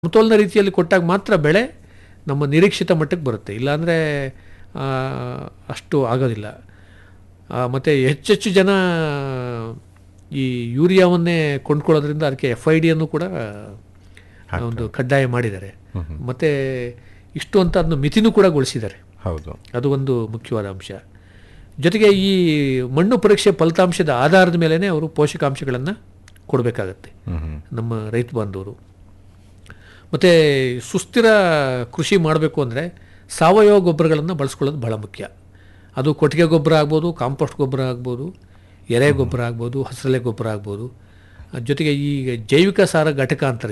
ಸಮತೋಲನ ರೀತಿಯಲ್ಲಿ ಕೊಟ್ಟಾಗ ಮಾತ್ರ ಬೆಳೆ ನಮ್ಮ ನಿರೀಕ್ಷಿತ ಮಟ್ಟಕ್ಕೆ ಬರುತ್ತೆ ಇಲ್ಲಾಂದರೆ ಅಷ್ಟು ಆಗೋದಿಲ್ಲ ಮತ್ತು ಹೆಚ್ಚೆಚ್ಚು ಜನ ಈ ಯೂರಿಯಾವನ್ನೇ ಕೊಂಡ್ಕೊಳ್ಳೋದ್ರಿಂದ ಅದಕ್ಕೆ ಎಫ್ ಐ ಡಿಯನ್ನು ಕೂಡ ಒಂದು ಕಡ್ಡಾಯ ಮಾಡಿದ್ದಾರೆ ಮತ್ತು ಇಷ್ಟು ಅಂತ ಅದನ್ನು ಮಿತಿನೂ ಕೂಡ ಗೊಳಿಸಿದ್ದಾರೆ ಹೌದು ಅದು ಒಂದು ಮುಖ್ಯವಾದ ಅಂಶ ಜೊತೆಗೆ ಈ ಮಣ್ಣು ಪರೀಕ್ಷೆ ಫಲಿತಾಂಶದ ಆಧಾರದ ಮೇಲೇ ಅವರು ಪೋಷಕಾಂಶಗಳನ್ನು ಕೊಡಬೇಕಾಗತ್ತೆ ಹ್ಮ್ ನಮ್ಮ ರೈತ ಬಾಂಧವರು ಮತ್ತು ಸುಸ್ಥಿರ ಕೃಷಿ ಮಾಡಬೇಕು ಅಂದರೆ ಸಾವಯವ ಗೊಬ್ಬರಗಳನ್ನು ಬಳಸ್ಕೊಳ್ಳೋದು ಬಹಳ ಮುಖ್ಯ ಅದು ಕೊಟ್ಟಿಗೆ ಗೊಬ್ಬರ ಆಗ್ಬೋದು ಕಾಂಪೋಸ್ಟ್ ಗೊಬ್ಬರ ಆಗ್ಬೋದು ಎರೆ ಗೊಬ್ಬರ ಆಗ್ಬೋದು ಹಸಿರೆಲೆ ಗೊಬ್ಬರ ಆಗ್ಬೋದು ಅದ್ ಜೊತೆಗೆ ಈ ಜೈವಿಕ ಸಾರ ಘಟಕ ಅಂತಾರೆ